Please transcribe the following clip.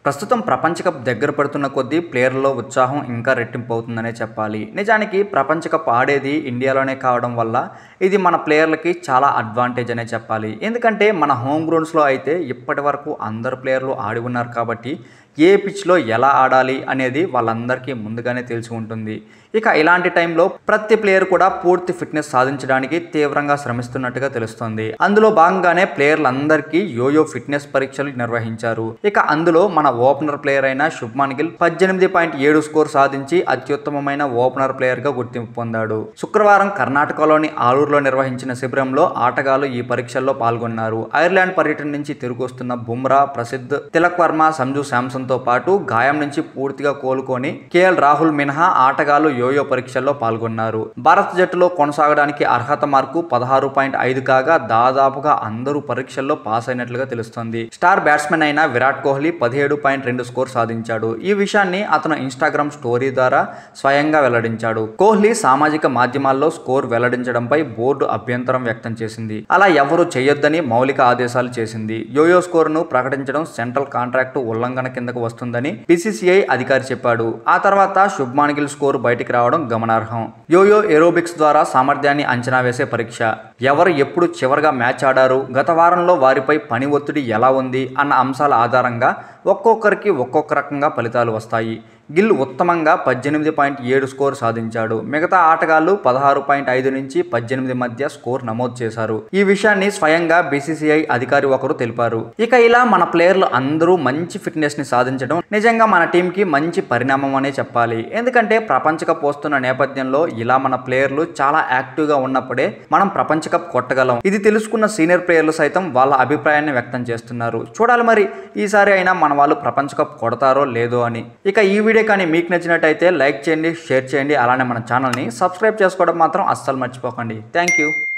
ప్రస్తుతం ప్రపంచ కప్ దగ్గర పడుతున్న కొద్దీ ప్లేయర్లలో ఉత్సాహం ఇంకా రెట్టింపు అవుతుందనే చెప్పాలి నిజానికి ప్రపంచ కప్ ఆడేది ఇండియాలోనే కావడం వల్ల ఇది మన ప్లేయర్లకి చాలా అడ్వాంటేజ్ అనే చెప్పాలి ఎందుకంటే మన హోమ్ గ్రౌండ్స్లో అయితే ఇప్పటి వరకు అందరు ప్లేయర్లు ఆడి ఉన్నారు కాబట్టి ఏ పిచ్లో ఎలా ఆడాలి అనేది వాళ్ళందరికీ ముందుగానే తెలిసి ఉంటుంది ఇక ఇలాంటి టైంలో ప్రతి ప్లేయర్ కూడా పూర్తి ఫిట్నెస్ సాధించడానికి తీవ్రంగా శ్రమిస్తున్నట్టుగా తెలుస్తోంది అందులో భాగంగానే ప్లేయర్లందరికీ యోయో ఫిట్నెస్ పరీక్షలు నిర్వహించారు ఇక అందులో మన ఓపెనర్ ప్లేయర్ అయిన శుభ్మాన్ గిల్ పద్దెనిమిది పాయింట్ ఏడు స్కోర్ సాధించి అత్యుత్తమమైన ఓపెనర్ ప్లేయర్ గా గుర్తింపు పొందాడు శుక్రవారం కర్ణాటకలోని ఆలూరులో నిర్వహించిన శిబిరంలో ఆటగాళ్లు ఈ పరీక్షల్లో పాల్గొన్నారు ఐర్లాండ్ పర్యటన నుంచి తిరిగి వస్తున్న బుమ్రా ప్రసిద్ధ్ తిలక్ వర్మ సంజు శాంసన్ తో పాటు గాయం నుంచి పూర్తిగా కోలుకొని కేఎల్ రాహుల్ మినహా ఆటగాళ్లు యోయో పరీక్షల్లో పాల్గొన్నారు భారత జట్టులో కొనసాగడానికి అర్హత మార్కు పదహారు పాయింట్ ఐదు కాగా దాదాపుగా అందరూ పరీక్షల్లో పాస్ అయినట్లుగా తెలుస్తోంది స్టార్ బ్యాట్స్మెన్ అయిన విరాట్ కోహ్లీ పదిహేడు పాయింట్ రెండు స్కోర్ సాధించాడు ఈ విషయాన్ని అతను ఇన్స్టాగ్రామ్ స్టోరీ ద్వారా స్వయంగా వెల్లడించాడు కోహ్లీ సామాజిక మాధ్యమాల్లో స్కోర్ వెల్లడించడంపై బోర్డు అభ్యంతరం వ్యక్తం చేసింది అలా ఎవరూ చేయొద్దని మౌలిక ఆదేశాలు చేసింది యోయో స్కోర్ను ప్రకటించడం సెంట్రల్ కాంట్రాక్టు ఉల్లంఘన కిందకు వస్తుందని బీసీసీఐ అధికారి చెప్పాడు ఆ తర్వాత శుభ్మాన్ గిల్ స్కోర్ బయటికి రావడం గమనార్హం యోయో ఏరోబిక్స్ ద్వారా సామర్థ్యాన్ని అంచనా వేసే పరీక్ష ఎవరు ఎప్పుడు చివరిగా మ్యాచ్ ఆడారు గత వారంలో వారిపై పని ఒత్తిడి ఎలా ఉంది అన్న అంశాల ఆధారంగా ఒక్కొక్కరికి ఒక్కొక్క రకంగా ఫలితాలు వస్తాయి గిల్ ఉత్తమంగా పద్దెనిమిది పాయింట్ ఏడు స్కోర్ సాధించాడు మిగతా ఆటగాళ్లు పదహారు పాయింట్ ఐదు నుంచి పద్దెనిమిది మధ్య స్కోర్ నమోదు చేశారు ఈ విషయాన్ని స్వయంగా బీసీసీఐ అధికారి ఒకరు తెలిపారు ఇక ఇలా మన ప్లేయర్లు అందరూ మంచి ఫిట్నెస్ ని సాధించడం నిజంగా మన టీం కి మంచి పరిణామం అనే చెప్పాలి ఎందుకంటే ప్రపంచ కప్ వస్తున్న నేపథ్యంలో ఇలా మన ప్లేయర్లు చాలా యాక్టివ్ గా ఉన్నప్పుడే మనం ప్రపంచ కప్ కొట్టగలం ఇది తెలుసుకున్న సీనియర్ ప్లేయర్లు సైతం వాళ్ళ అభిప్రాయాన్ని వ్యక్తం చేస్తున్నారు చూడాలి మరి ఈసారి అయినా మన వాళ్ళు ప్రపంచ కప్ కొడతారో లేదో అని ఇక ఈ వీడియో కానీ మీకు నచ్చినట్టయితే లైక్ చేయండి షేర్ చేయండి అలానే మన ఛానల్ని సబ్స్క్రైబ్ చేసుకోవడం మాత్రం అస్సలు మర్చిపోకండి థ్యాంక్ యూ